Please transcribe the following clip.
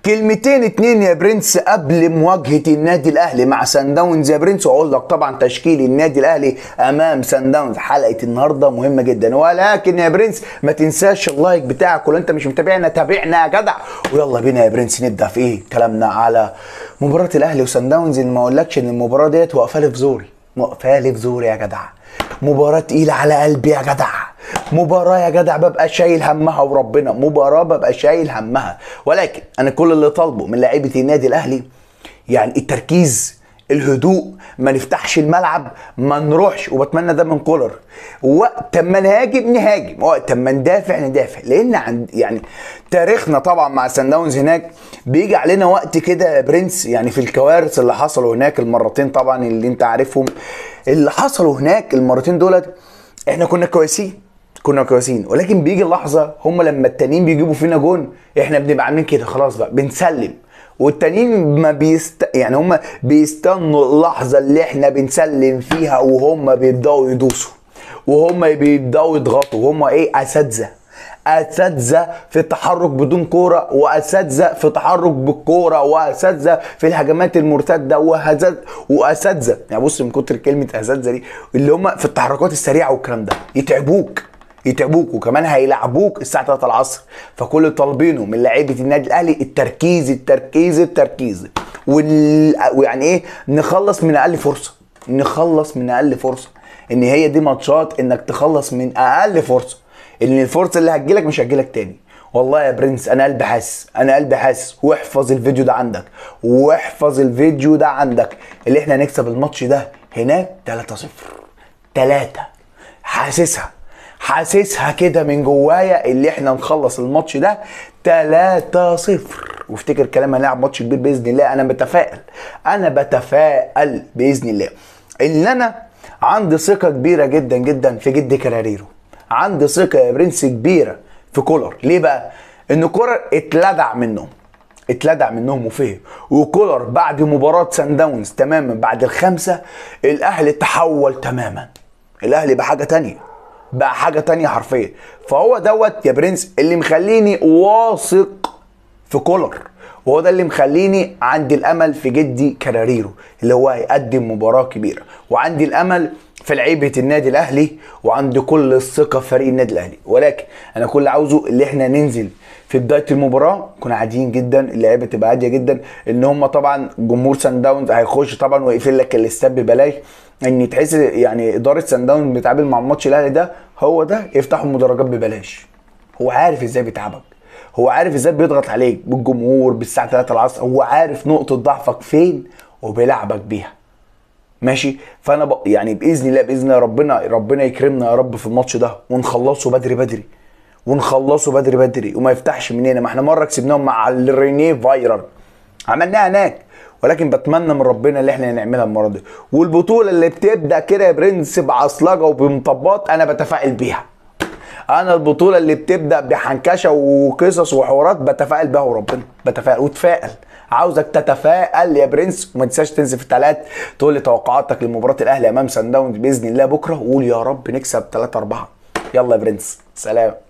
كلمتين اتنين يا برنس قبل مواجهة النادي الأهلي مع سان داونز يا برنس وأقول لك طبعا تشكيل النادي الأهلي أمام سان داونز حلقة النهاردة مهمة جدا ولكن يا برنس ما تنساش اللايك بتاعك ولو أنت مش متابعنا تابعنا يا جدع ويلا بينا يا برنس نبدأ في إيه كلامنا على مباراة الأهلي وسان داونز اللي ما أقولكش إن المباراة ديت واقفة لي في زوري واقفة لي في زوري يا جدع مباراة تقيلة على قلبي يا جدع مباراة يا جدع ببقى شايل همها وربنا مباراة ببقى شايل همها ولكن انا كل اللي طالبه من لاعيبة النادي الاهلي يعني التركيز الهدوء ما نفتحش الملعب ما نروحش وبتمنى ده من كولر وقت ما نهاجم نهاجم وقت ما ندافع ندافع لان عند يعني تاريخنا طبعا مع سان داونز هناك بيجي علينا وقت كده يا برنس يعني في الكوارث اللي حصلوا هناك المرتين طبعا اللي انت عارفهم اللي حصلوا هناك المرتين دولت احنا كنا كويسين كنا كويسين ولكن بيجي لحظه هم لما التانيين بيجيبوا فينا جون احنا بنبقى عاملين كده خلاص بقى بنسلم والتانيين ما بيست يعني هم بيستنوا اللحظه اللي احنا بنسلم فيها وهم بيبداوا يدوسوا وهم بيبداوا يضغطوا وهم ايه اساتذه اساتذه في التحرك بدون كوره واساتذه في تحرك بالكوره واساتذه في الهجمات المرتده وهزات واساتذه يعني بص من كتر كلمه اساتذه دي اللي هم في التحركات السريعه والكلام ده يتعبوك يتعبوك وكمان هيلعبوك الساعه 3 العصر فكل اللي طالبينه من لعيبه النادي الاهلي التركيز التركيز التركيز وال... ويعني ايه نخلص من اقل فرصه نخلص من اقل فرصه ان هي دي ماتشات انك تخلص من اقل فرصه ان الفرصه اللي هتجيلك مش هتجيلك تاني والله يا برنس انا قلبي حاسس انا قلبي حاسس واحفظ الفيديو ده عندك واحفظ الفيديو ده عندك اللي احنا هنكسب الماتش ده هناك 3-0 3 حاسسها حاسسها كده من جوايا اللي احنا نخلص الماتش ده 3-0 وافتكر كلام هنلعب ماتش كبير باذن الله انا بتفائل انا بتفائل باذن الله ان انا عندي ثقه كبيره جدا جدا في جدي كراريرو عندي ثقه يا برنس كبيره في كولر ليه بقى ان كولر اتلدع منهم اتلدع منهم وفهم وكولر بعد مباراة سان داونز تماما بعد الخمسة الاهلي تحول تماما الاهلي بقى حاجة تانية بقى حاجة تانية حرفيا فهو دوت يا برنس اللي مخليني واثق في كولر وهو ده اللي مخليني عندي الامل في جدي كراريرو اللي هو هيقدم مباراة كبيرة وعندي الامل في لعيبه النادي الاهلي وعندي كل الثقه في فريق النادي الاهلي ولكن انا كل اللي عاوزه اللي احنا ننزل في بدايه المباراه نكون عاديين جدا اللعيبه تبقى هاديه جدا ان هم طبعا جمهور سان داونز هيخش طبعا ويقفل لك الاستاد ببلاش ان تحس يعني اداره سان داونز بتتعامل مع ماتش الاهلي ده هو ده يفتحوا المدرجات ببلاش هو عارف ازاي بيتعبك هو عارف ازاي بيضغط عليك بالجمهور بالساعه 3 العصر هو عارف نقطه ضعفك فين وبيلعبك بيها ماشي فانا ب... يعني باذن الله باذن الله ربنا ربنا يكرمنا يا رب في الماتش ده ونخلصه بدري بدري ونخلصه بدري بدري وما يفتحش مننا ما احنا مره كسبناهم مع الرينيه فايرال عملناها هناك ولكن بتمنى من ربنا اللي احنا نعملها المره دي والبطوله اللي بتبدا كده يا برنس بعصلجه وبمطبات انا بتفائل بيها انا البطوله اللي بتبدا بحنكشه وقصص وحوارات بتفائل بيها وربنا بتفائل وتفائل عاوزك تتفائل يا برنس وما تنساش تنزل في الثلاث تقول لي توقعاتك لمباراه الاهلي امام سان داونز باذن الله بكره وقول يا رب نكسب 3 4 يلا يا برنس سلام